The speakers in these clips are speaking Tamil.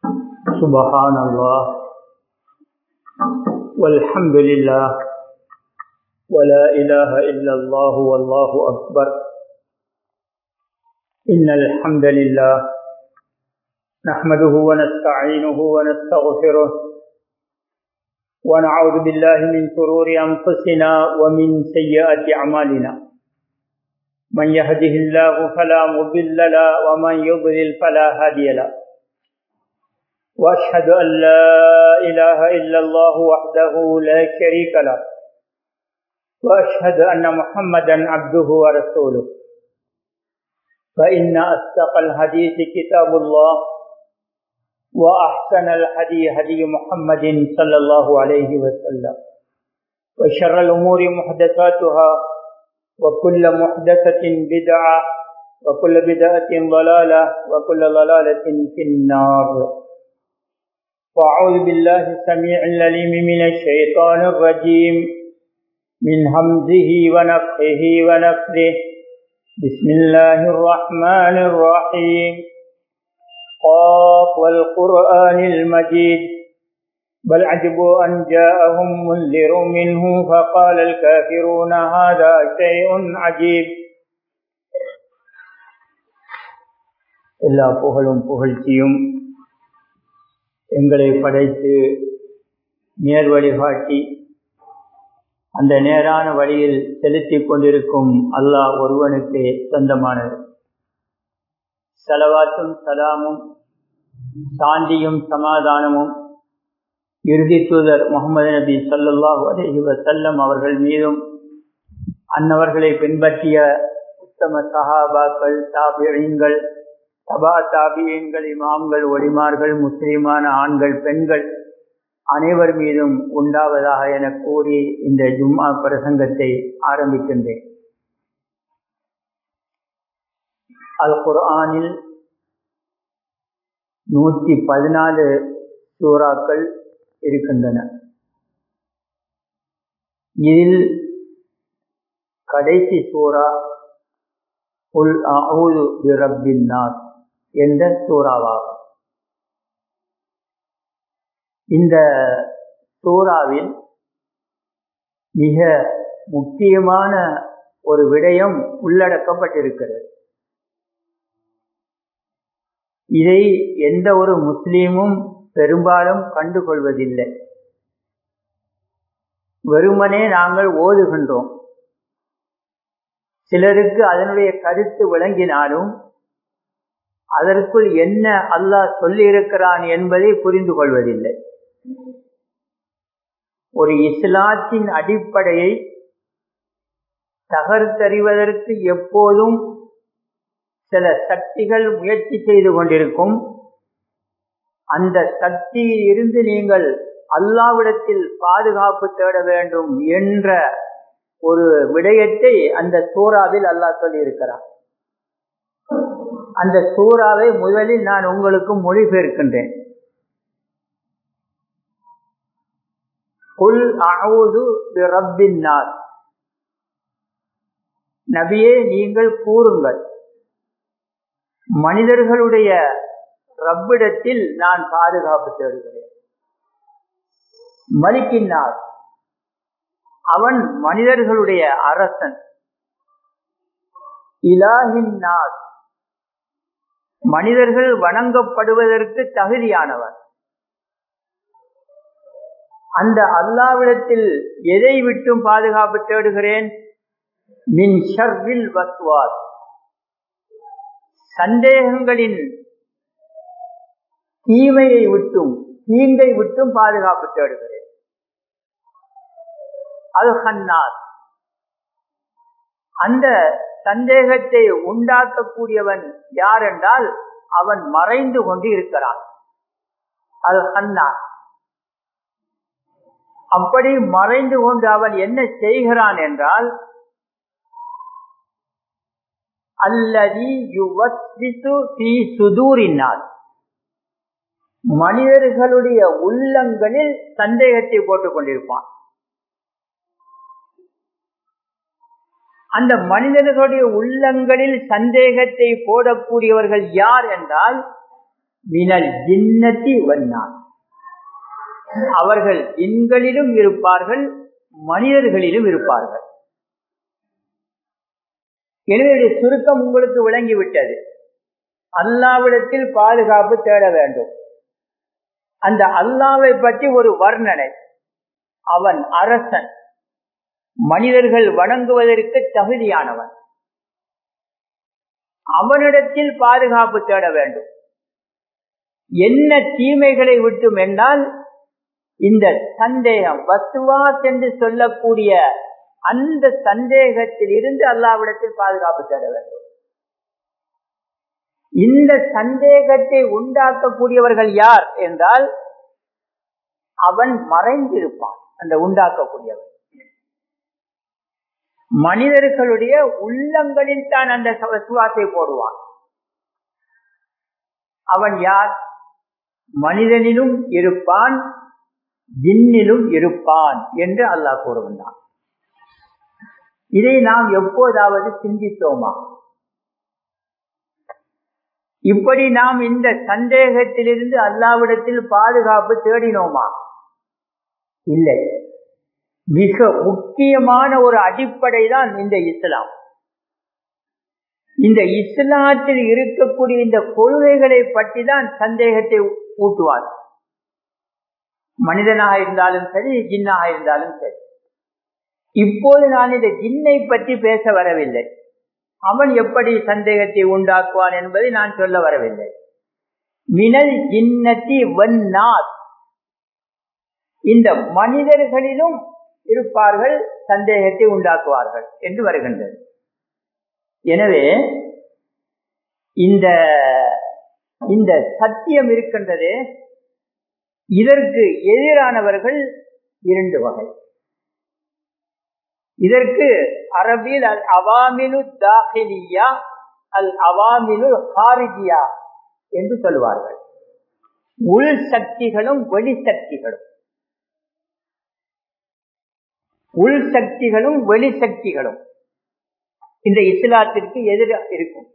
سبحان الله والحمد لله ولا إله إلا الله والله أكبر إن الحمد لله نحمده ونستعينه ونستغفره ونعوذ بالله من شرور أنفسنا ومن سيئات أعمالنا من يهده الله فلا مضل له ومن يضلل فلا هادي له واشهد ان لا اله الا الله وحده لا شريك له واشهد ان محمدا عبده ورسوله فان اصدق الحديث كتاب الله واحسن الهدي هدي محمد صلى الله عليه وسلم وشر الامور محدثاتها وكل محدثة بدعة وكل بدعة ضلالة وكل ضلالة في النار وأعوذ بالله السميع العليم من الشيطان الرجيم من همزه ونفخه ونفثه بسم الله الرحمن الرحيم قاف والقرآن المجيد بل عجبوا أن جاءهم منذر منه فقال الكافرون هذا شيء عجيب எல்லா புகழும் புகழ்ச்சியும் எங்களை படைத்து நேர் வழிகாட்டி அந்த நேரான வழியில் செலுத்திக் கொண்டிருக்கும் அல்லாஹ் ஒருவனுக்கு சொந்தமானது செலவாத்தும் சலாமும் சாந்தியும் சமாதானமும் இறுதி தூதர் முகமது நபி சல்லாஹூ அலஹி வசல்லம் அவர்கள் மீதும் அன்னவர்களை பின்பற்றிய உத்தம சஹாபாக்கள் தாபியங்கள் தபா தாபியன்கள் இமாம்கள் ஒளிமார்கள் முஸ்லிமான ஆண்கள் பெண்கள் அனைவர் மீதும் உண்டாவதாக என கூறி இந்த ஜும்மா பிரசங்கத்தை ஆரம்பிக்கின்றேன் அல் குர்ஆனில் நூற்றி பதினாலு சூறாக்கள் இருக்கின்றன இதில் கடைசி சூறா உல் அவுது பிரபின் நாஸ் என்ற சூறாவாகும் இந்த சூறாவில் மிக முக்கியமான ஒரு விடயம் உள்ளடக்கப்பட்டிருக்கிறது இதை எந்த ஒரு முஸ்லீமும் பெரும்பாலும் கண்டுகொள்வதில்லை வெறுமனே நாங்கள் ஓதுகின்றோம் சிலருக்கு அதனுடைய கருத்து விளங்கினாலும் அதற்குள் என்ன அல்லாஹ் சொல்லி இருக்கிறான் என்பதை புரிந்து கொள்வதில்லை ஒரு இஸ்லாத்தின் அடிப்படையை தகர்த்தறிவதற்கு எப்போதும் சில சக்திகள் முயற்சி செய்து கொண்டிருக்கும் அந்த சக்தியில் இருந்து நீங்கள் அல்லாவிடத்தில் பாதுகாப்பு தேட வேண்டும் என்ற ஒரு விடயத்தை அந்த சூறாவில் அல்லாஹ் சொல்லி இருக்கிறார் அந்த சூறாவை முதலில் நான் உங்களுக்கு மொழிபெயர்க்கின்றேன் குல் அவுது ரப்பின் நாஸ் நபியே நீங்கள் கூறுங்கள் மனிதர்களுடைய ரப்பிடத்தில் நான் பாதுகாப்பு தேடுகிறேன் மலிக்கின்றார் அவன் மனிதர்களுடைய அரசன் இலாஹின் நாஸ் மனிதர்கள் வணங்கப்படுவதற்கு தகுதியானவன் அந்த அல்லாவிடத்தில் எதை விட்டும் பாதுகாப்பு தேடுகிறேன் மின் ஷர்வில் வஸ்வாத் சந்தேகங்களின் தீமையை விட்டும் தீங்கை விட்டும் பாதுகாப்பு தேடுகிறேன் அது ஹன்னார் அந்த சந்தேகத்தை உண்டாக்கக்கூடியவன் யார் என்றால் அவன் மறைந்து கொண்டு இருக்கிறான் அது ஹன்னார் அப்படி மறைந்து கொண்டு அவன் என்ன செய்கிறான் என்றால் அல்லதி சுதூரினால் மனிதர்களுடைய உள்ளங்களில் சந்தேகத்தை போட்டுக் கொண்டிருப்பான் அந்த மனிதர்களுடைய உள்ளங்களில் சந்தேகத்தை போடக்கூடியவர்கள் யார் என்றால் மினல் ஜின்னத்தி வந்தான் அவர்கள் இன்களிலும் இருப்பார்கள் மனிதர்களிலும் இருப்பார்கள் எனவே சுருக்கம் உங்களுக்கு விளங்கிவிட்டது அல்லாவிடத்தில் பாதுகாப்பு தேட வேண்டும் அந்த அல்லாவை பற்றி ஒரு வர்ணனை அவன் அரசன் மனிதர்கள் வணங்குவதற்கு தகுதியானவன் அவனிடத்தில் பாதுகாப்பு தேட வேண்டும் என்ன தீமைகளை விட்டும் என்றால் இந்த சந்தேகம் வசுவாஸ் என்று சொல்லக்கூடிய அந்த சந்தேகத்தில் இருந்து அல்லாவிடத்தில் பாதுகாப்பு தேட வேண்டும் இந்த சந்தேகத்தை உண்டாக்கக்கூடியவர்கள் யார் என்றால் அவன் மறைந்திருப்பான் அந்த உண்டாக்கக்கூடியவன் மனிதர்களுடைய உள்ளங்களில் தான் அந்த சுவாசை போடுவான் அவன் யார் மனிதனிலும் இருப்பான் ஜின்னிலும் இருப்பான் என்று அல்லாஹ் கூறுகின்றான் இதை நாம் எப்போதாவது சிந்தித்தோமா இப்படி நாம் இந்த சந்தேகத்திலிருந்து அல்லாவிடத்தில் பாதுகாப்பு தேடினோமா இல்லை மிக முக்கியமான ஒரு அடிப்படை தான் இந்த இஸ்லாம் இந்த இஸ்லாத்தில் இருக்கக்கூடிய இந்த கொள்கைகளை பற்றி தான் சந்தேகத்தை ஊட்டுவார் மனிதனாக இருந்தாலும் சரி ஜின்னாக இருந்தாலும் சரி இப்போது நான் இந்த ஜின்னை பற்றி பேச வரவில்லை அவன் எப்படி சந்தேகத்தை உண்டாக்குவான் என்பதை நான் சொல்ல வரவில்லை மினல் ஜின்னத்தி வன்னாத் இந்த மனிதர்களிலும் இருப்பார்கள் சந்தேகத்தை உண்டாக்குவார்கள் என்று வருகின்றது எனவே இந்த இந்த சத்தியம் இருக்கின்றது இதற்கு எதிரானவர்கள் இரண்டு வகை இதற்கு அரபியில் அல் அவாமிலு தாஹிலியா அல் அவாமிலு ஹாரிஜியா என்று சொல்லுவார்கள் உள் சக்திகளும் வெளி சக்திகளும் உள் சக்திகளும் வெளி சக்திகளும் இந்த இஸ்லாத்திற்கு எதிராக இருக்கும்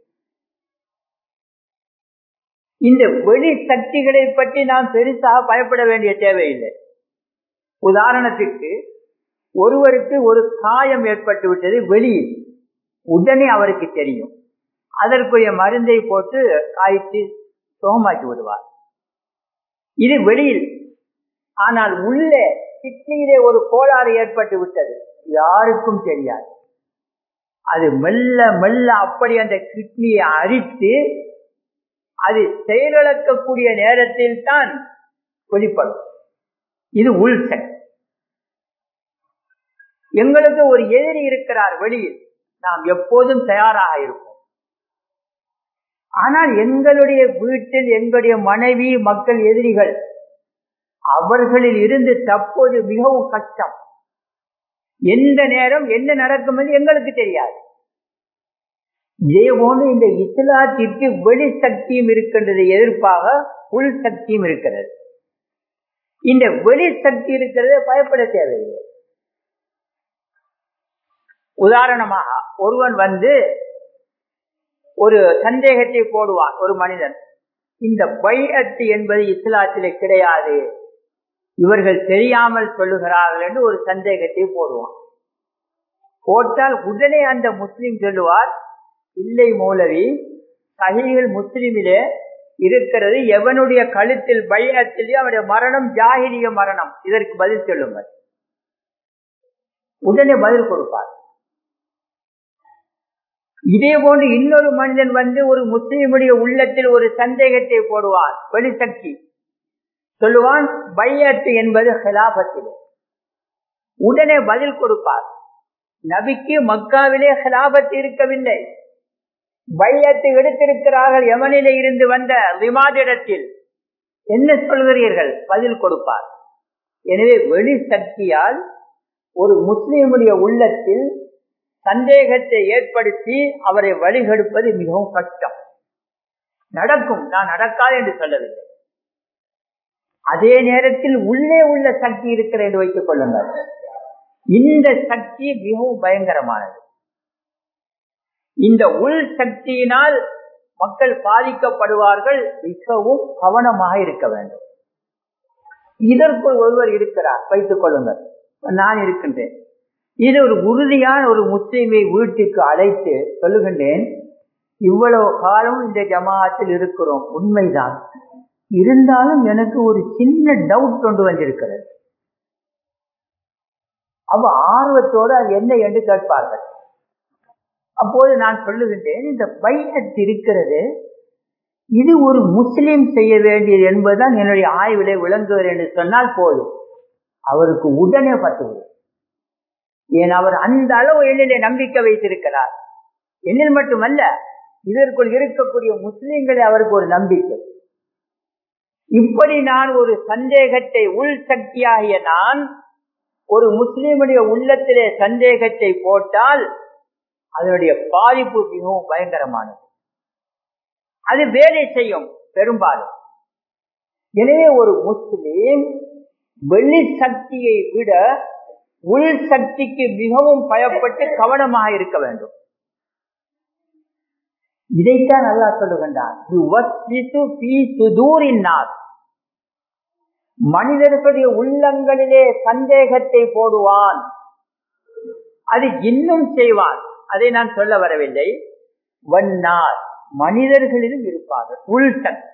இந்த வெளி சக்திகளை பற்றி நாம் பெருசாக பயப்பட வேண்டிய தேவையில்லை உதாரணத்திற்கு ஒருவருக்கு ஒரு காயம் ஏற்பட்டு விட்டது வெளியில் உடனே அவருக்கு தெரியும் அதற்குரிய மருந்தை போட்டு காய்ச்சி சுகமாக்கி விடுவார் இது வெளியில் ஆனால் உள்ளே கிட்னியிலே ஒரு கோளாறு ஏற்பட்டு விட்டது யாருக்கும் தெரியாது அது மெல்ல மெல்ல அப்படி அந்த கிட்னியை அரித்து அது செயலிழக்கக்கூடிய நேரத்தில் தான் வெளிப்படும் இது உள் சக்தி எங்களுக்கு ஒரு எதிரி இருக்கிறார் வெளியில் நாம் எப்போதும் தயாராக இருப்போம் ஆனால் எங்களுடைய வீட்டில் எங்களுடைய மனைவி மக்கள் எதிரிகள் அவர்களில் இருந்து தப்போது மிகவும் கஷ்டம் எந்த நேரம் என்ன நடக்கும் என்று எங்களுக்கு தெரியாது இதே போன்று இந்த இஸ்லாத்திற்கு வெளி சக்தியும் இருக்கின்றது எதிர்ப்பாக உள் சக்தியும் இருக்கிறது இந்த வெளி சக்தி இருக்கிறது பயப்பட தேவையில்லை உதாரணமாக ஒருவன் வந்து ஒரு சந்தேகத்தை போடுவான் ஒரு மனிதன் இந்த பைஅத்து என்பது இஸ்லாத்திலே கிடையாது இவர்கள் தெரியாமல் சொல்லுகிறார்கள் என்று ஒரு சந்தேகத்தை போடுவான் போட்டால் உடனே அந்த முஸ்லிம் சொல்லுவார் இல்லை மௌலவி சகிகள் முஸ்லிமிலே இருக்கிறது எவனுடைய கழுத்தில் பையத்திலே அவனுடைய மரணம் ஜாகிரிய மரணம் இதற்கு பதில் சொல்லுங்கள் உடனே பதில் கொடுப்பார் இதே போன்று இன்னொரு மனிதன் வந்து ஒரு முஸ்லிமுடைய உள்ளத்தில் ஒரு சந்தேகத்தை போடுவான் வெளிசக்தி சொல்லுவான் பையத்து என்பது ஹிலாபத்திலே உடனே பதில் கொடுப்பார் நபிக்கு மக்காவிலே ஹிலாபத்து இருக்கவில்லை பையத்து எடுத்திருக்கிறார்கள் யமனிலே இருந்து வந்த விமாதிடத்தில் என்ன சொல்கிறீர்கள் பதில் கொடுப்பார் எனவே வெளி சக்தியால் ஒரு முஸ்லிமுடைய உள்ளத்தில் சந்தேகத்தை ஏற்படுத்தி அவரை வழிகெடுப்பது மிகவும் கஷ்டம் நடக்கும் நான் நடக்காது என்று சொல்லவில்லை அதே நேரத்தில் உள்ளே உள்ள சக்தி இருக்கிற என்று வைத்துக் கொள்ளுங்கள் இந்த சக்தி மிகவும் பயங்கரமானது இந்த உள் சக்தியினால் மக்கள் பாதிக்கப்படுவார்கள் மிகவும் கவனமாக இருக்க வேண்டும் இதற்குள் ஒருவர் இருக்கிறார் வைத்துக் கொள்ளுங்கள் நான் இருக்கின்றேன் இது ஒரு உறுதியான ஒரு முஸ்லீமை வீட்டுக்கு அழைத்து சொல்லுகின்றேன் இவ்வளவு காலம் இந்த ஜமாத்தில் இருக்கிறோம் உண்மைதான் இருந்தாலும் எனக்கு ஒரு சின்ன டவுட் கொண்டு வந்திருக்கிறது அவ ஆர்வத்தோடு அது என்ன என்று கேட்பார்கள் அப்போது நான் சொல்லுகின்றேன் இந்த பையத் இருக்கிறது இது ஒரு முஸ்லீம் செய்ய வேண்டியது என்பதுதான் என்னுடைய ஆய்விலே விளங்குவது என்று சொன்னால் போதும் அவருக்கு உடனே பட்டுவிடும் ஏன் அவர் அந்த அளவு எண்ணிலே நம்பிக்கை வைத்திருக்கிறார் எண்ணில் மட்டுமல்ல இதற்குள் இருக்கக்கூடிய முஸ்லீம்களே அவருக்கு ஒரு நம்பிக்கை இப்படி நான் ஒரு சந்தேகத்தை உள் சக்தியாகிய நான் ஒரு முஸ்லீமுடைய உள்ளத்திலே சந்தேகத்தை போட்டால் அதனுடைய பாதிப்பு மிகவும் பயங்கரமானது அது வேலை செய்யும் பெரும்பாலும் எனவே ஒரு முஸ்லீம் வெளி சக்தியை விட உள் சக்திக்கு மிகவும் பயப்பட்டு கவனமாக இருக்க வேண்டும் இதைத்தான் நல்லா சொல்லுகின்றான் மனிதர்களுடைய உள்ளங்களிலே சந்தேகத்தை போடுவான் அது இன்னும் செய்வான் அதை நான் சொல்ல வரவில்லை வன்னார் மனிதர்களிலும் இருப்பார்கள் உள்சக்தி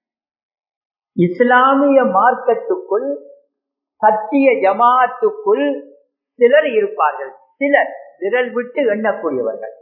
இஸ்லாமிய மார்க்கத்துக்குள் சத்திய ஜமாத்துக்குள் சிலர் இருப்பார்கள் சிலர் விரல் விட்டு எண்ணக்கூடியவர்கள்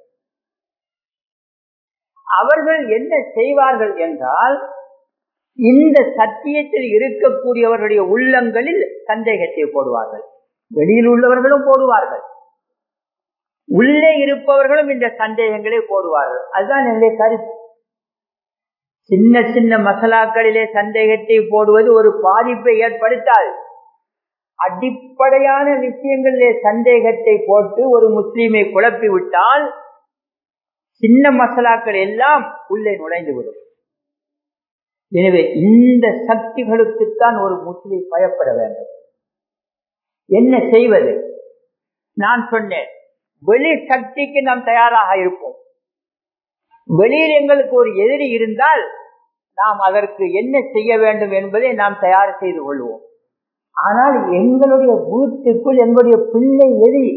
அவர்கள் என்ன செய்வார்கள் என்றால் இந்த சத்தியத்தில் இருக்கக்கூடியவர்களுடைய உள்ளங்களில் சந்தேகத்தை போடுவார்கள் வெளியில் உள்ளவர்களும் போடுவார்கள் உள்ளே இருப்பவர்களும் இந்த சந்தேகங்களை போடுவார்கள் அதுதான் என்னுடைய கருத்து சின்ன சின்ன மசாலாக்களிலே சந்தேகத்தை போடுவது ஒரு பாதிப்பை ஏற்படுத்தாது அடிப்படையான விஷயங்களிலே சந்தேகத்தை போட்டு ஒரு முஸ்லீமை குழப்பி விட்டால் சின்ன மசாலாக்கள் எல்லாம் உள்ளே நுழைந்து விடும் எனவே இந்த சக்திகளுக்குத்தான் ஒரு முஸ்லீம் பயப்பட வேண்டும் என்ன செய்வது நான் சொன்னேன் வெளி சக்திக்கு நாம் தயாராக இருப்போம் வெளியில் எங்களுக்கு ஒரு எதிரி இருந்தால் நாம் அதற்கு என்ன செய்ய வேண்டும் என்பதை நாம் தயார் செய்து கொள்வோம் ஆனால் எங்களுடைய வீட்டுக்குள் எங்களுடைய பிள்ளை எதிரி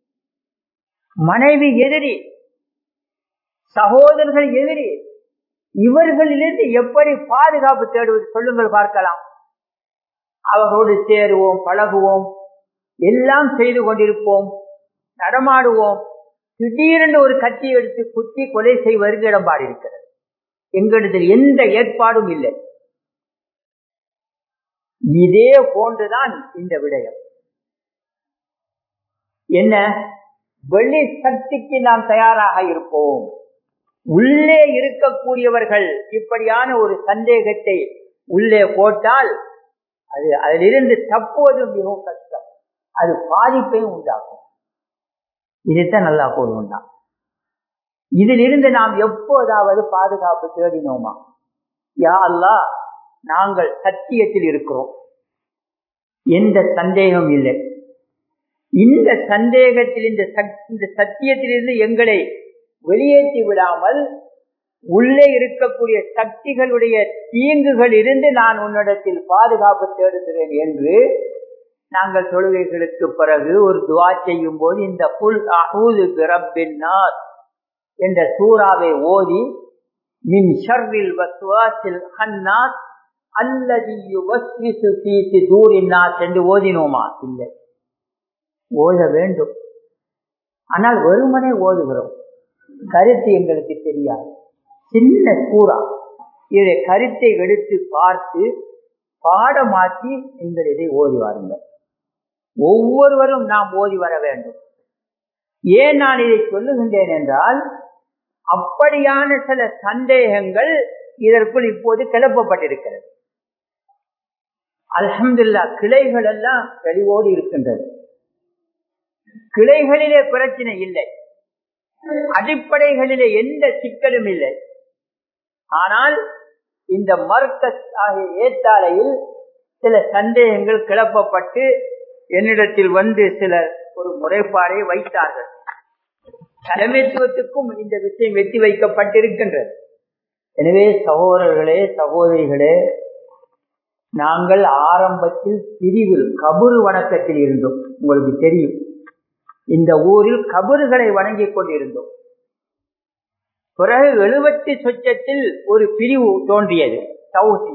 மனைவி எதிரி சகோதரர்கள் எதிரி இவர்களிலிருந்து எப்படி பாதுகாப்பு தேடுவது சொல்லுங்கள் பார்க்கலாம் அவர்களோடு சேருவோம் பழகுவோம் எல்லாம் செய்து கொண்டிருப்போம் நடமாடுவோம் திடீரென்று ஒரு கத்தி எடுத்து குத்தி கொலை செய்வதற்கு இடம்பாடு இருக்கிறது எங்களிடத்தில் எந்த ஏற்பாடும் இல்லை இதே போன்றுதான் இந்த விடயம் என்ன வெளி சக்திக்கு நாம் தயாராக இருப்போம் உள்ளே இருக்கக்கூடியவர்கள் இப்படியான ஒரு சந்தேகத்தை உள்ளே போட்டால் அது அதிலிருந்து தப்புவது மிகவும் கஷ்டம் அது பாதிப்பையும் உண்டாக்கும் இதைத்தான் நல்லா போடுவோம் இதிலிருந்து நாம் எப்போதாவது பாதுகாப்பு தேடினோமா யா அல்லா நாங்கள் சத்தியத்தில் இருக்கிறோம் எந்த சந்தேகம் இல்லை இந்த சந்தேகத்தில் இந்த இந்த சத்தியத்திலிருந்து எங்களை வெளியேற்றி விடாமல் உள்ளே இருக்கக்கூடிய சக்திகளுடைய தீங்குகள் இருந்து நான் உன்னிடத்தில் பாதுகாப்பு தேடுகிறேன் என்று நாங்கள் தொழுகைகளுக்கு பிறகு ஒரு துவா செய்யும் போது இந்த புல் அஹூது பிரபின்னார் என்ற சூறாவை ஓதி மின் ஷர்ரில் வஸ்வாசில் ஹன்னாஸ் அல்லது யுவஸ்விசு பீசி தூரின்னாஸ் என்று ஓதினோமா இல்லை ஓத வேண்டும் ஆனால் வெறுமனே ஓதுகிறோம் கருத்து எங்களுக்கு தெரியாது சின்ன சூறா இதை கருத்தை எடுத்து பார்த்து பாடமாக்கி நீங்கள் இதை ஓதி வாருங்கள் ஒவ்வொருவரும் நாம் ஓதி வர வேண்டும் ஏன் நான் இதை சொல்லுகின்றேன் என்றால் அப்படியான சில சந்தேகங்கள் இதற்குள் இப்போது கிளப்பப்பட்டிருக்கிறது அலமதுல்லா கிளைகள் எல்லாம் தெளிவோடு இருக்கின்றது கிளைகளிலே பிரச்சனை இல்லை அடிப்படைகளிலே எந்த சிக்கலும் இல்லை ஆனால் இந்த மர்க்கஸ் ஆகிய ஏத்தாலையில் சில சந்தேகங்கள் கிளப்பப்பட்டு என்னிடத்தில் வந்து சிலர் ஒரு முறைப்பாடை வைத்தார்கள் தலைமைத்துவத்துக்கும் இந்த விஷயம் வெற்றி வைக்கப்பட்டிருக்கின்றது எனவே சகோதரர்களே சகோதரிகளே நாங்கள் ஆரம்பத்தில் பிரிவில் கபுரு வணக்கத்தில் இருந்தோம் உங்களுக்கு தெரியும் இந்த ஊரில் கபறுகளை வணங்கிக் கொண்டிருந்தோம் பிறகு எழுபத்தி சொச்சத்தில் ஒரு பிரிவு தோன்றியது தௌஹி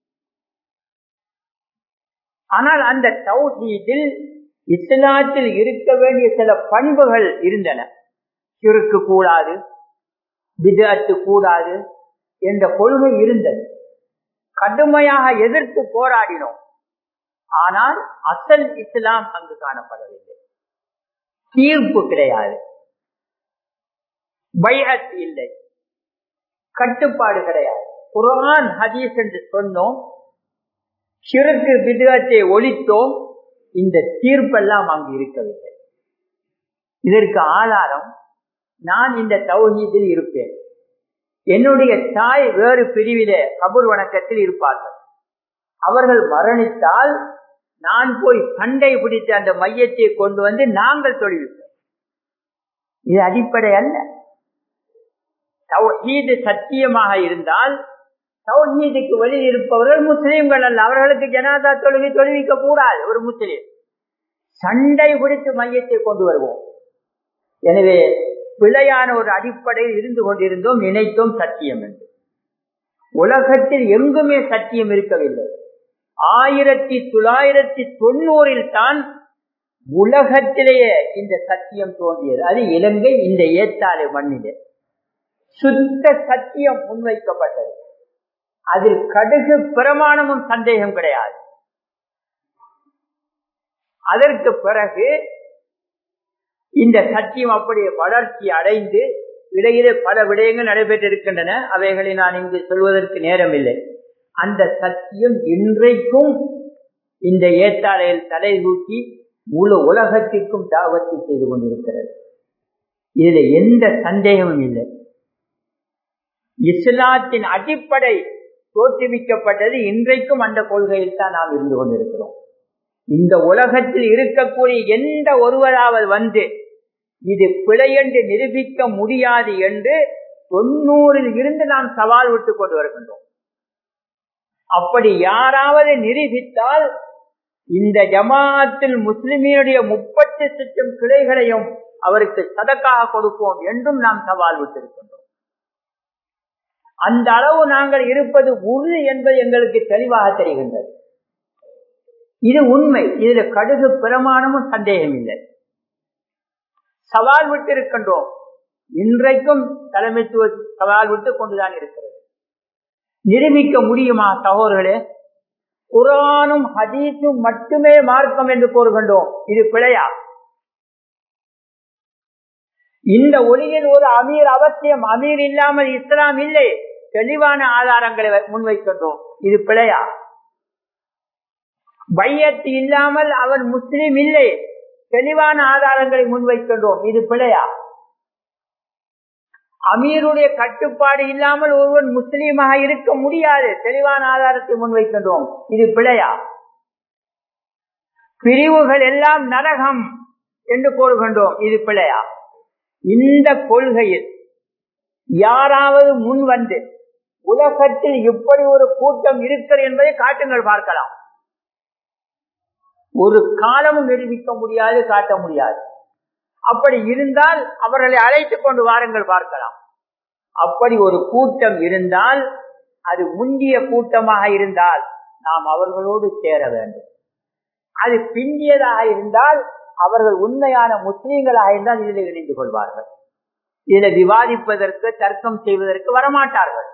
ஆனால் அந்த தௌஹீதில் இஸ்லாத்தில் இருக்க வேண்டிய சில பண்புகள் இருந்தன சிறுக்கு கூடாது விதத்து கூடாது என்ற கொள்கை இருந்தது கடுமையாக எதிர்த்து போராடினோம் ஆனால் அசல் இஸ்லாம் அங்கு காணப்படவில்லை தீர்ப்பு கிடையாது பைஹத் இல்லை கட்டுப்பாடு கிடையாது குரான் ஹதீஸ் என்று சொன்னோம் சிறுக்கு விதத்தை ஒழித்தோம் இந்த தீர்ப்பெல்லாம் அங்கு இருக்கவில்லை இதற்கு ஆதாரம் நான் இந்த தௌஹீதில் இருப்பேன் என்னுடைய தாய் வேறு பிரிவிலே கபூர் வணக்கத்தில் இருப்பார்கள் அவர்கள் மரணித்தால் நான் போய் சண்டை பிடித்த அந்த மையத்தை கொண்டு வந்து நாங்கள் தொழில்விப்போம் இது அடிப்படை அல்ல தௌஹீது சத்தியமாக இருந்தால் தௌஹீதுக்கு வெளியில் இருப்பவர்கள் முஸ்லீம்கள் அல்ல அவர்களுக்கு ஜனாதா தொழுகை தொழுவிக்க கூடாது ஒரு முஸ்லீம் சண்டை பிடித்து மையத்தை கொண்டு வருவோம் எனவே பிழையான ஒரு அடிப்படையில் இருந்து கொண்டிருந்தோம் நினைத்தோம் சத்தியம் என்று உலகத்தில் எங்குமே சத்தியம் இருக்கவில்லை ஆயிரத்தி தொள்ளாயிரத்தி தொண்ணூறில் தான் உலகத்திலேயே இந்த சத்தியம் தோன்றியது அது இலங்கை இந்த ஏத்தாலை மண்ணிலே சுத்த சத்தியம் முன்வைக்கப்பட்டது அதில் கடுகு பிரமாணமும் சந்தேகம் கிடையாது அதற்கு பிறகு இந்த சத்தியம் அப்படியே வளர்ச்சி அடைந்து இடையிலே பல விடயங்கள் நடைபெற்றிருக்கின்றன அவைகளை நான் இங்கு சொல்வதற்கு நேரமில்லை அந்த சத்தியம் இன்றைக்கும் இந்த ஏத்தாளையில் தலை தூக்கி முழு உலகத்திற்கும் தாவத்தை செய்து கொண்டிருக்கிறது இதுல எந்த சந்தேகமும் இல்லை இஸ்லாத்தின் அடிப்படை தோற்றுவிக்கப்பட்டது இன்றைக்கும் அந்த கொள்கையில் தான் நாம் இருந்து கொண்டிருக்கிறோம் இந்த உலகத்தில் இருக்கக்கூடிய எந்த ஒருவராவது வந்து இது பிழை என்று நிரூபிக்க முடியாது என்று தொண்ணூறில் இருந்து நாம் சவால் விட்டுக் கொண்டு வருகின்றோம் அப்படி யாராவது நிரூபித்தால் இந்த ஜமாத்தில் முஸ்லிமினுடைய முப்பத்தி சுற்றும் கிளைகளையும் அவருக்கு சதக்காக கொடுப்போம் என்றும் நாம் சவால் விட்டிருக்கின்றோம் அந்த அளவு நாங்கள் இருப்பது உறுதி என்பது எங்களுக்கு தெளிவாக தெரிகின்றது இது உண்மை இதுல கடுகு பிரமாணமும் சந்தேகம் இல்லை சவால் விட்டு இருக்கின்றோம் இன்றைக்கும் தலைமைத்துவ சவால் விட்டு கொண்டுதான் இருக்கிறது நிரூபிக்க முடியுமா சகோதரர்களே குரானும் ஹதீஸும் மட்டுமே மார்க்கம் என்று கூறுகின்றோம் இது பிழையா இந்த ஒளியில் ஒரு அமீர் அவசியம் அமீர் இல்லாமல் இஸ்லாம் இல்லை தெளிவான ஆதாரங்களை முன்வைக்கின்றோம் இது பிழையா பையத்து இல்லாமல் அவன் முஸ்லீம் இல்லை தெளிவான ஆதாரங்களை முன்வைக்கின்றோம் இது பிழையா அமீருடைய கட்டுப்பாடு இல்லாமல் ஒருவன் முஸ்லீமாக இருக்க முடியாது தெளிவான ஆதாரத்தை முன்வைக்கின்றோம் இது பிழையா பிரிவுகள் எல்லாம் நரகம் என்று கூறுகின்றோம் இது பிழையா இந்த கொள்கையில் யாராவது முன் வந்து உலகத்தில் இப்படி ஒரு கூட்டம் இருக்கிறது என்பதை காட்டுங்கள் பார்க்கலாம் ஒரு காலமும் நிரூபிக்க முடியாது காட்ட முடியாது அப்படி இருந்தால் அவர்களை அழைத்துக் கொண்டு வாருங்கள் பார்க்கலாம் அப்படி ஒரு கூட்டம் இருந்தால் அது முந்திய கூட்டமாக இருந்தால் நாம் அவர்களோடு சேர வேண்டும் அது பிந்தியதாக இருந்தால் அவர்கள் உண்மையான முஸ்லீம்களாக இருந்தால் இதில் இணைந்து கொள்வார்கள் இதுல விவாதிப்பதற்கு தர்க்கம் செய்வதற்கு வரமாட்டார்கள்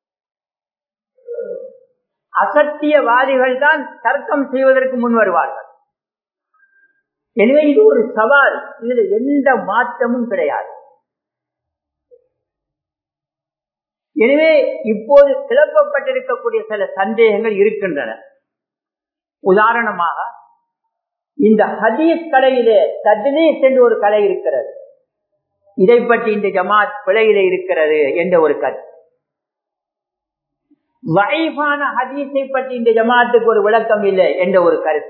அசத்தியவாதிகள் தான் தர்க்கம் செய்வதற்கு முன் வருவார்கள் எனவே இது ஒரு சவால் இதுல எந்த மாற்றமும் கிடையாது எனவே இப்போது கிளப்பப்பட்டிருக்கக்கூடிய சில சந்தேகங்கள் இருக்கின்றன உதாரணமாக இந்த ஹதீஸ் கலையிலே தத்னீஸ் என்று ஒரு கலை இருக்கிறது இதை பற்றி இந்த ஜமாத் பிழையில இருக்கிறது என்ற ஒரு கருத்து வைஃபான ஹதீஸை பற்றி இந்த ஜமாத்துக்கு ஒரு விளக்கம் இல்லை என்ற ஒரு கருத்து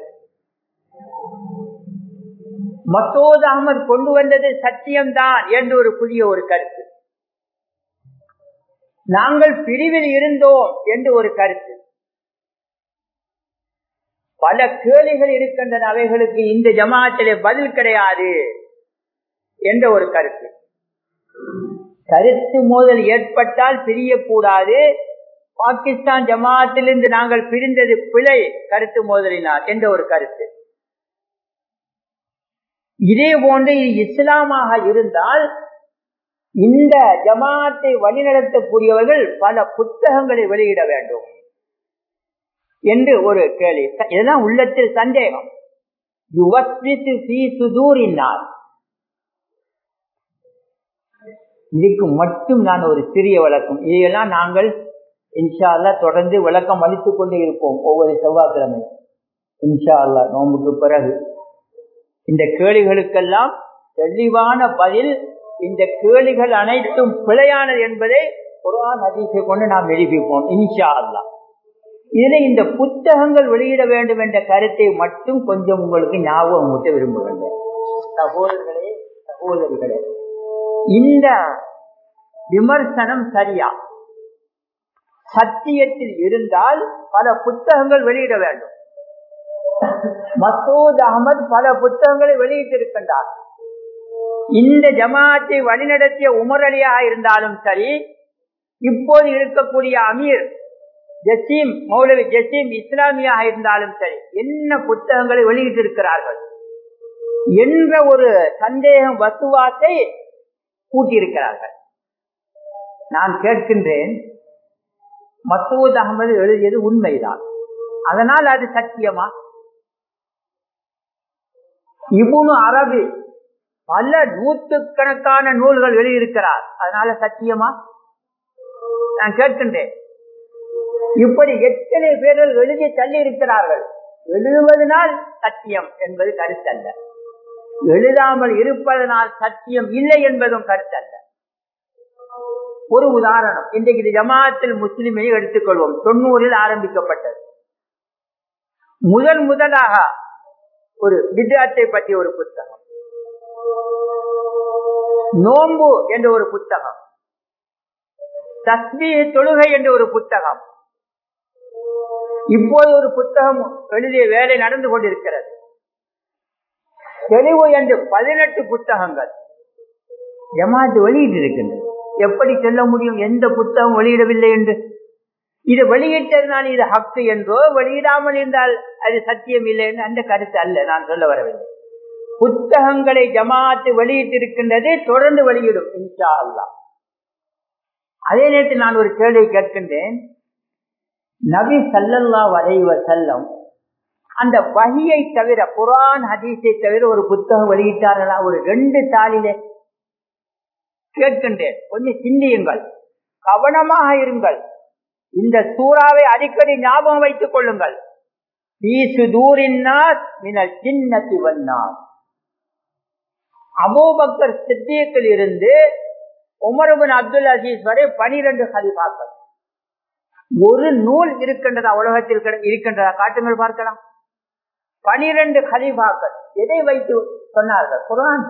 மசோத் அகமது கொண்டு வந்தது சத்தியம்தான் என்று ஒரு புதிய ஒரு கருத்து நாங்கள் பிரிவில் இருந்தோம் என்று ஒரு கருத்து பல கேள்விகள் இருக்கின்றன அவைகளுக்கு இந்த ஜமாத்திலே பதில் கிடையாது என்ற ஒரு கருத்து கருத்து மோதல் ஏற்பட்டால் பிரியக்கூடாது பாகிஸ்தான் ஜமாத்திலிருந்து நாங்கள் பிரிந்தது பிழை கருத்து மோதலினார் என்ற ஒரு கருத்து இதே போன்று இஸ்லாமாக இருந்தால் இந்த ஜமாத்தை வழிநடத்தக்கூடியவர்கள் பல புத்தகங்களை வெளியிட வேண்டும் என்று ஒரு கேள்வி இதெல்லாம் உள்ளத்தில் சந்தேகம் சுதூரினார் இதுக்கு மட்டும் நான் ஒரு சிறிய விளக்கம் இதையெல்லாம் நாங்கள் இன்ஷா அல்லா தொடர்ந்து விளக்கம் அளித்துக் கொண்டே இருப்போம் ஒவ்வொரு செவ்வாய்க்கிழமை இன்ஷா அல்லா நோம்புக்கு பிறகு இந்த கேள்விகளுக்கெல்லாம் தெளிவான பதில் இந்த கேள்விகள் அனைத்தும் பிழையானது என்பதை குரான் அதிசை கொண்டு நாம் எழுப்பிப்போம் இன்ஷா அல்லா இதுல இந்த புத்தகங்கள் வெளியிட வேண்டும் என்ற கருத்தை மட்டும் கொஞ்சம் உங்களுக்கு ஞாபகம் ஊட்ட விரும்புகின்றேன் சகோதரர்களே சகோதரிகளே இந்த விமர்சனம் சரியா சத்தியத்தில் இருந்தால் பல புத்தகங்கள் வெளியிட வேண்டும் மசூத் அகமது பல புத்தகங்களை வெளியிட்டிருக்கின்றார் இந்த ஜமாத்தை வழிநடத்திய உமர் அலியாக இருந்தாலும் சரி இப்போது இருக்கக்கூடிய அமீர் ஜசீம் மௌலவி ஜசீம் இஸ்லாமியாக இருந்தாலும் சரி என்ன புத்தகங்களை வெளியிட்டிருக்கிறார்கள் என்ற ஒரு சந்தேகம் வசுவாத்தை கூட்டியிருக்கிறார்கள் நான் கேட்கின்றேன் மசூத் அகமது எழுதியது உண்மைதான் அதனால் அது சத்தியமா இபுனு அரபி பல நூற்றுக்கணக்கான நூல்கள் வெளியிருக்கிறார் அதனால சத்தியமா நான் கேட்கின்றேன் இப்படி எத்தனை பேர்கள் எழுதி தள்ளி இருக்கிறார்கள் எழுதுவதனால் சத்தியம் என்பது கருத்தல்ல எழுதாமல் இருப்பதனால் சத்தியம் இல்லை என்பதும் கருத்தல்ல ஒரு உதாரணம் இன்றைக்கு இது ஜமாத்தில் முஸ்லிமை எடுத்துக்கொள்வோம் தொண்ணூறில் ஆரம்பிக்கப்பட்டது முதன் முதலாக ஒரு வித்தியாத்தை பற்றிய ஒரு புத்தகம் நோம்பு என்ற ஒரு புத்தகம் தஸ்மி தொழுகை என்ற ஒரு புத்தகம் இப்போது ஒரு புத்தகம் எழுதிய வேலை நடந்து கொண்டிருக்கிறது தெளிவு என்று பதினெட்டு புத்தகங்கள் ஜமாத்து வெளியிட்டிருக்கின்றது எப்படி சொல்ல முடியும் எந்த புத்தகம் வெளியிடவில்லை என்று இது வெளியிட்டதுனால் இது ஹக்கு என்றோ வெளியிடாமல் இருந்தால் அது சத்தியம் இல்லை என்று அந்த கருத்து அல்ல நான் சொல்ல வரவில்லை புத்தகங்களை ஜமாத்து வெளியிட்டிருக்கின்றது தொடர்ந்து வெளியிடும் இன்ஷா அல்லா அதே நேரத்தில் நான் ஒரு கேள்வி கேட்கின்றேன் நபி சல்லல்லா வரைவ செல்லம் அந்த வகியை தவிர குரான் ஹதீஸை தவிர ஒரு புத்தகம் வெளியிட்டார்களா ஒரு ரெண்டு தாளிலே கேட்கின்றேன் கொஞ்சம் சிந்தியுங்கள் கவனமாக இருங்கள் இந்த சூறாவை அடிக்கடி ஞாபகம் வைத்துக் கொள்ளுங்கள் சின்னத்தி வண்ணார் அபூபக்கர் சித்தியத்தில் இருந்து உமர்பின் அப்துல் அசீஸ் வரை பனிரெண்டு ஹலிபாக்கள் ஒரு நூல் இருக்கின்றதா உலகத்தில் இருக்கின்றதா காட்டுங்கள் பார்க்கலாம் பனிரெண்டு ஹலிபாக்கள் எதை வைத்து சொன்னார்கள் குரான்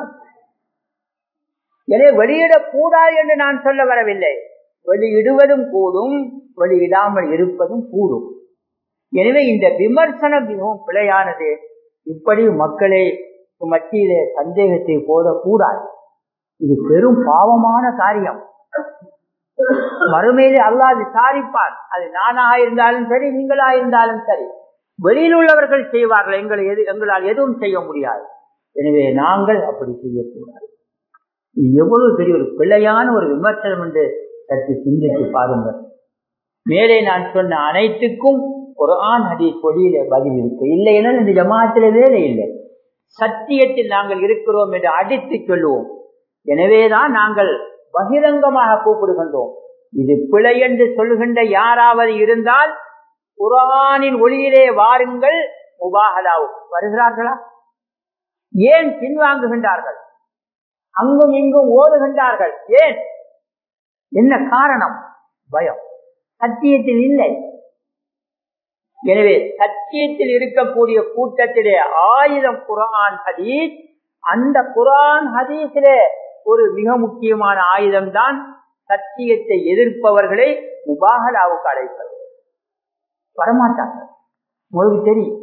எதை வெளியிடக்கூடாது என்று நான் சொல்ல வரவில்லை வெளியிடுவதும் கூடும் வெளியிடாமல் இருப்பதும் கூடும் எனவே இந்த விமர்சனம் மிகவும் பிழையானது இப்படி மக்களை மத்தியிலே சந்தேகத்தை போடக்கூடாது இது பெரும் பாவமான காரியம் மறுமையிலே அல்லா விசாரிப்பார் அது நானாக இருந்தாலும் சரி நீங்களா இருந்தாலும் சரி வெளியில் உள்ளவர்கள் செய்வார்கள் எங்களை எது எங்களால் எதுவும் செய்ய முடியாது எனவே நாங்கள் அப்படி செய்யக்கூடாது இது எவ்வளவு பெரிய ஒரு பிழையான ஒரு விமர்சனம் என்று சற்று சிந்தித்து பாருங்கள் மேலே நான் சொன்ன அனைத்துக்கும் ஒரு ஆண் ஹதி பொடியில பதில் இருக்கு இல்லை என இந்த ஜமாத்தில வேலை இல்லை சத்தியத்தில் நாங்கள் இருக்கிறோம் என்று அடித்து சொல்லுவோம் எனவேதான் நாங்கள் பகிரங்கமாக கூப்பிடுகின்றோம் இது பிழை என்று சொல்லுகின்ற யாராவது இருந்தால் குரானின் ஒளியிலே வாருங்கள் முபாகலாவும் வருகிறார்களா ஏன் பின்வாங்குகின்றார்கள் அங்கும் இங்கும் ஓடுகின்றார்கள் ஏன் என்ன காரணம் பயம் சத்தியத்தில் இல்லை எனவே சத்தியத்தில் இருக்கக்கூடிய கூட்டத்திலே ஆயுதம் குரான் ஹதீஸ் அந்த குரான் ஹதீஸிலே ஒரு மிக முக்கியமான ஆயுதம் தான் சத்தியத்தை எதிர்ப்பவர்களை முபாகலாவுக்கு அழைப்பது வரமாட்டாங்க உங்களுக்கு தெரியும்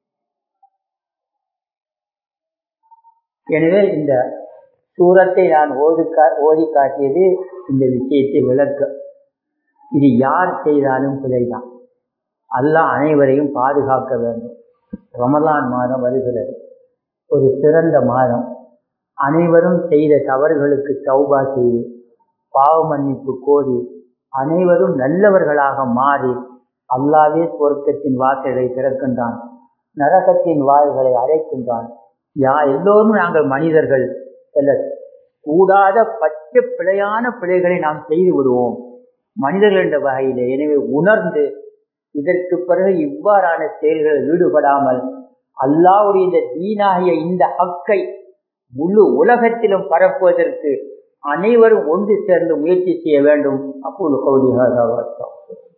எனவே இந்த சூரத்தை நான் ஓதி ஓதி காட்டியது இந்த விஷயத்தை விளக்க இது யார் செய்தாலும் பிழைதான் அல்லாஹ் அனைவரையும் பாதுகாக்க வேண்டும் ரமலான் மாதம் வருகிறது ஒரு சிறந்த மாதம் அனைவரும் செய்த தவறுகளுக்கு தௌபா செய்து பாவ மன்னிப்பு கோரி அனைவரும் நல்லவர்களாக மாறி அல்லாவே சொர்க்கத்தின் வாசல்களை திறக்கின்றான் நரகத்தின் வாய்களை அழைக்கின்றான் யா எல்லோரும் நாங்கள் மனிதர்கள் சில கூடாத பச்சை பிழையான பிழைகளை நாம் செய்து விடுவோம் மனிதர்கள் என்ற வகையிலே எனவே உணர்ந்து இதற்கு பிறகு இவ்வாறான செயல்களில் ஈடுபடாமல் அல்லாவுடைய இந்த தீனாகிய இந்த ஹக்கை முழு உலகத்திலும் பரப்புவதற்கு அனைவரும் ஒன்று சேர்ந்து முயற்சி செய்ய வேண்டும் அப்போது கௌலிகாதான்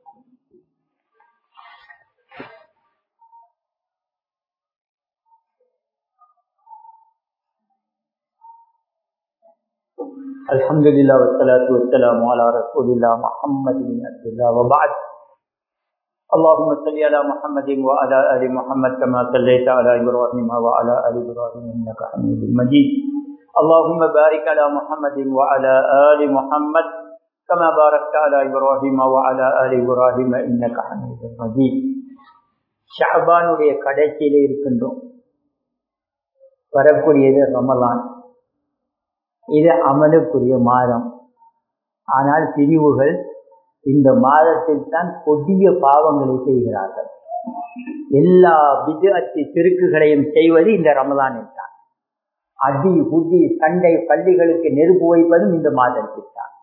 الحمد لله والصلاة والسلام على رسول الله محمد بن عبد الله وبعد اللهم صل على محمد وعلى ال محمد كما صليت على ابراهيم وعلى ال ابراهيم انك حميد مجيد اللهم بارك على محمد وعلى ال محمد كما باركت على ابراهيم وعلى ال ابراهيم انك حميد مجيد ஷாபானுடைய கடைசியிலே இருக்கின்றோம் வரக்கூடியது ரமலான் இது அமலுக்குரிய மாதம் ஆனால் பிரிவுகள் இந்த மாதத்தில் தான் கொடிய பாவங்களை செய்கிறார்கள் எல்லா விதத்தி சிறுக்குகளையும் செய்வது இந்த ரமலானில் தான் அடி குடி சண்டை பள்ளிகளுக்கு நெருப்பு வைப்பதும் இந்த மாதத்தில் தான்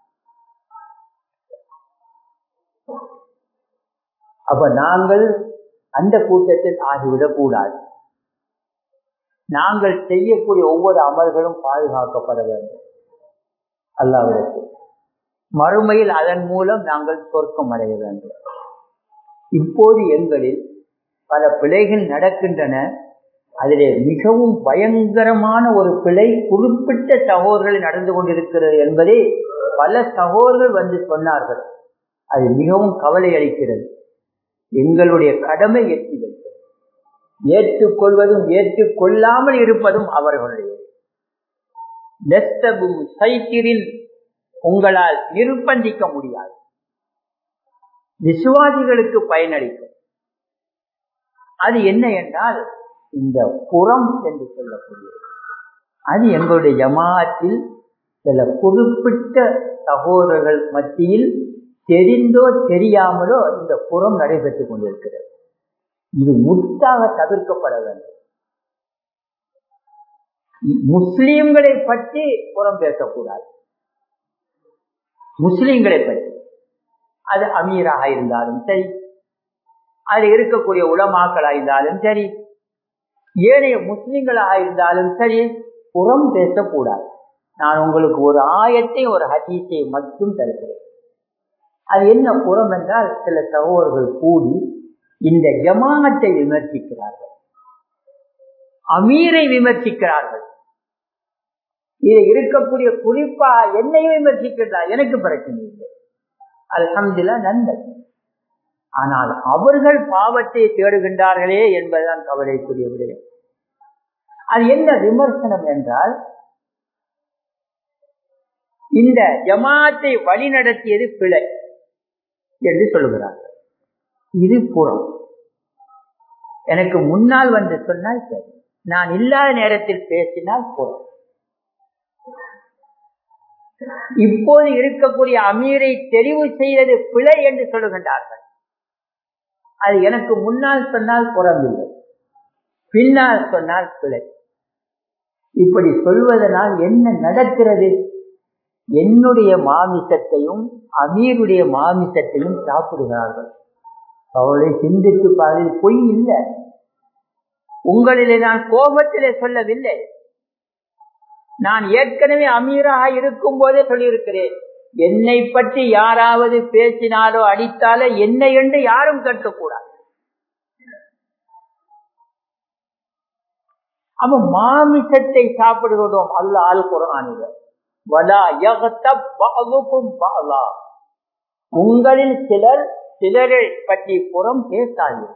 அப்ப நாங்கள் அந்த கூட்டத்தில் ஆகிவிடக் கூடாது நாங்கள் செய்யக்கூடிய ஒவ்வொரு அமல்களும் பாதுகாக்கப்பட வேண்டும் அல்லாவிடத்தில் மறுமையில் அதன் மூலம் நாங்கள் சொர்க்கம் அடைய வேண்டும் இப்போது எங்களில் பல பிழைகள் நடக்கின்றன அதிலே மிகவும் பயங்கரமான ஒரு பிழை குறிப்பிட்ட சகோதரர்கள் நடந்து கொண்டிருக்கிறது என்பதை பல சகோதரர்கள் வந்து சொன்னார்கள் அது மிகவும் கவலை அளிக்கிறது எங்களுடைய கடமை எட்டி வைப்பது ஏற்றுக்கொள்வதும் ஏற்றுக்கொள்ளாமல் இருப்பதும் அவர்களுடைய சைக்கிரில் உங்களால் நிர்பந்திக்க முடியாது விசுவாசிகளுக்கு பயனளிக்கும் அது என்ன என்றால் இந்த புறம் என்று சொல்லக்கூடியது அது எங்களுடைய ஜமாத்தில் சில குறிப்பிட்ட சகோதரர்கள் மத்தியில் தெரிந்தோ தெரியாமலோ இந்த புறம் நடைபெற்றுக் கொண்டிருக்கிறது இது முற்றாக தவிர்க்கப்பட வேண்டும் முஸ்லீம்களை பற்றி புறம் பேசக்கூடாது முஸ்லீம்களை பற்றி அது அமீராக இருந்தாலும் சரி அது இருக்கக்கூடிய உலமாக்களாக இருந்தாலும் சரி ஏனைய முஸ்லிம்களாக இருந்தாலும் சரி புறம் பேசக்கூடாது நான் உங்களுக்கு ஒரு ஆயத்தை ஒரு ஹதீஸை மட்டும் தருகிறேன் அது என்ன புறம் என்றால் சில சகோதரர்கள் கூடி இந்த ஜமானத்தை விமர்சிக்கிறார்கள் அமீரை விமர்சிக்கிறார்கள் இதில் இருக்கக்கூடிய குறிப்பா என்னையும் விமர்சிக்கிறார் எனக்கு பிரச்சனை இல்லை அல்ஹம்துல்லா நந்தன் ஆனால் அவர்கள் பாவத்தை தேடுகின்றார்களே என்பதுதான் கவலைக்குரிய விடயம் அது என்ன விமர்சனம் என்றால் இந்த ஜமாத்தை வழிநடத்தியது பிழை என்று சொல்லுகிறார்கள் இது புறம் எனக்கு முன்னால் வந்து சொன்னால் சரி நான் இல்லாத நேரத்தில் பேசினால் புறம் இப்போது இருக்கக்கூடிய அமீரை தெரிவு செய்தது பிழை என்று சொல்லுகின்றார்கள் அது எனக்கு முன்னால் சொன்னால் புறமில்லை பின்னால் சொன்னால் பிழை இப்படி சொல்வதனால் என்ன நடக்கிறது என்னுடைய மாமிசத்தையும் அமீருடைய மாமிசத்தையும் சாப்பிடுகிறார்கள் அவளை சிந்தித்து பாதில் பொய் இல்லை உங்களிலே நான் கோபத்திலே சொல்லவில்லை நான் ஏற்கனவே அமீராக இருக்கும் போதே சொல்லியிருக்கிறேன் என்னை பற்றி யாராவது பேசினாலோ அடித்தாலோ என்னை என்று யாரும் கேட்கக்கூடாது அவன் மாமிசத்தை சாப்பிடுகிறோம் அல்ல ஆள் குரானில வலா யகத்தப் பஅதுக்கும் பஅலா உங்களில் சிலர் சிலரை பற்றி புறம் பேசாதீர்கள்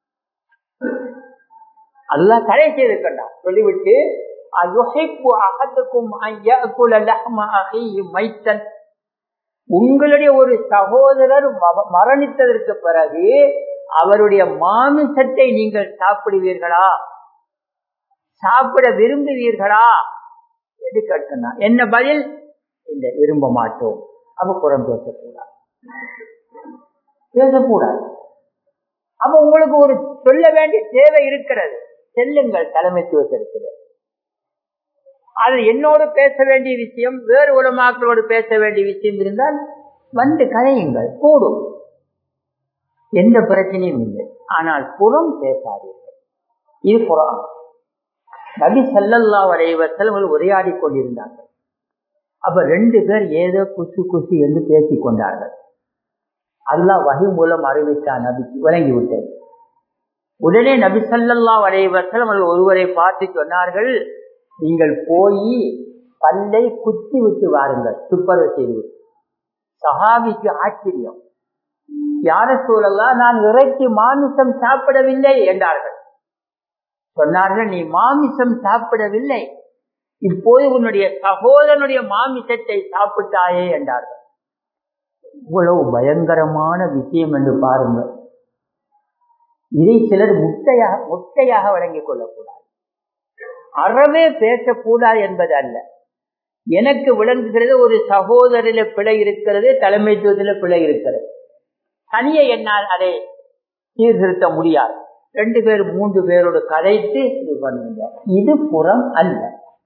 அல்லாஹ் தடை செய்திருக்கின்றார் சொல்லிவிட்டு அயுஹிப்பு அகத்துக்கும் ஐயகுல லஹ்ம அஹீஹி மைத்தன் உங்களுடைய ஒரு சகோதரர் ம- மரணித்ததற்கு பிறகு அவருடைய மாமிசத்தை நீங்கள் சாப்பிடுவீர்களா சாப்பிட விரும்புவீர்களா என்று கேட்கணும் என்ன பதில் இல்லை விரும்ப மாட்டோம் அப்ப புறம் பேசக்கூடாது பேசக்கூடாது அப்ப உங்களுக்கு ஒரு சொல்ல வேண்டிய தேவை இருக்கிறது செல்லுங்கள் தலைமைத்துவத்திற்கு அது என்னோடு பேச வேண்டிய விஷயம் வேறு உலமாக்களோடு பேச வேண்டிய விஷயம் இருந்தால் வந்து கதையுங்கள் கூடும் எந்த பிரச்சனையும் இல்லை ஆனால் புறம் பேசாதீர்கள் இது புறம் நபி சல்லல்லா வரைவசல் உரையாடி கொண்டிருந்தார்கள் அப்ப ரெண்டு பேர் ஏதோ குசு குசு என்று பேசிக் கொண்டார்கள் அல்லாஹ் வகை மூலம் அறிவித்தான் நபிக்கு விளங்கி விட்டது உடனே நபி சல்லல்லா வரைவசல் அவர்கள் ஒருவரை பார்த்து சொன்னார்கள் நீங்கள் போய் பல்லை குத்தி விட்டு வாருங்கள் துப்பரவு செய்து விட்டு சஹாபிக்கு ஆச்சரியம் யார சூழல்லாம் நான் இறைச்சி மாமிசம் சாப்பிடவில்லை என்றார்கள் சொன்னார்கள் நீ மாமிசம் சாப்பிடவில்லை இப்போது உன்னுடைய சகோதரனுடைய மாமிசத்தை சாப்பிட்டாயே என்றார்கள் இவ்வளவு பயங்கரமான விஷயம் என்று பாருங்கள் இதை சிலர் முட்டையாக முட்டையாக வழங்கிக் கொள்ளக்கூடாது அறவே பேசக்கூடாது என்பது அல்ல எனக்கு விளங்குகிறது ஒரு சகோதரில பிழை இருக்கிறது தலைமைத்துவத்தில் பிழை இருக்கிறது தனியே என்னால் அதை சீர்திருத்த முடியாது ரெண்டு பேர் மூன்று பேரோடு கதைத்து இது பண்ணுங்க இது புறம் அல்ல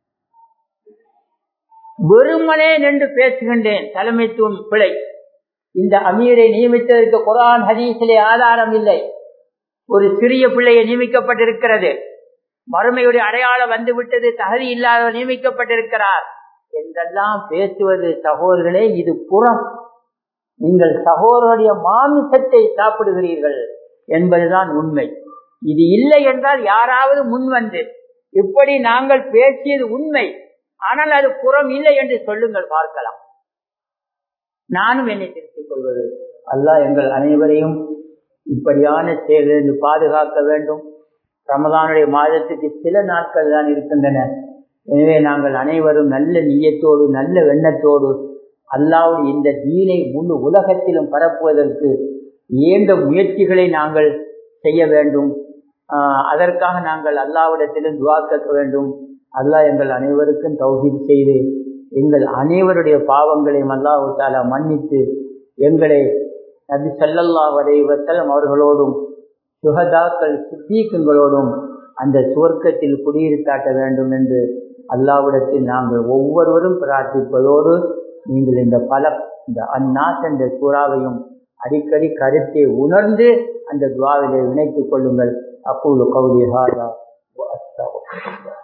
வெறுமனே நின்று பேசுகின்றேன் தலைமைத்துவம் பிழை இந்த அமீரை நியமித்ததற்கு குரான் ஹதீஸிலே ஆதாரம் இல்லை ஒரு சிறிய பிள்ளையை நியமிக்கப்பட்டிருக்கிறது மறுமையுடைய அடையாளம் வந்துவிட்டது தகுதி இல்லாத நியமிக்கப்பட்டிருக்கிறார் என்றெல்லாம் பேசுவது சகோதரர்களே இது புறம் நீங்கள் சகோதரருடைய மாமிசத்தை சாப்பிடுகிறீர்கள் என்பதுதான் உண்மை இது இல்லை என்றால் யாராவது முன் வந்து இப்படி நாங்கள் பேசியது உண்மை ஆனால் அது புறம் இல்லை என்று சொல்லுங்கள் பார்க்கலாம் நானும் என்னை திருத்திக் கொள்வது அல்லாஹ் எங்கள் அனைவரையும் இப்படியான செயலிலிருந்து பாதுகாக்க வேண்டும் ரமதானுடைய மாதத்துக்கு சில நாட்கள் தான் இருக்கின்றன எனவே நாங்கள் அனைவரும் நல்ல நீயத்தோடு நல்ல எண்ணத்தோடு அல்லாவுடைய இந்த தீனை முழு உலகத்திலும் பரப்புவதற்கு இயன்ற முயற்சிகளை நாங்கள் செய்ய வேண்டும் ஆஹ் அதற்காக நாங்கள் அல்லாவிடத்திலும் துவா கேட்க வேண்டும் அல்லாஹ் எங்கள் அனைவருக்கும் தௌஹீத் செய்து எங்கள் அனைவருடைய பாவங்களையும் அல்லாஹு தாலா மன்னித்து எங்களை நபி ஸல்லல்லாஹு அலைஹி வஸல்லம் அவர்களோடும் சுகதாக்கள் சித்தீக்கங்களோடும் அந்த சுவர்க்கத்தில் குடியிருத்தாட்ட வேண்டும் என்று அல்லாவிடத்தில் நாங்கள் ஒவ்வொருவரும் பிரார்த்திப்பதோடு நீங்கள் இந்த பல இந்த அந்நாஸ் என்ற சூறாவையும் அடிக்கடி கருத்தை உணர்ந்து அந்த துவாவிலே இணைத்துக் கொள்ளுங்கள் அப்போது கௌரி ஹாரா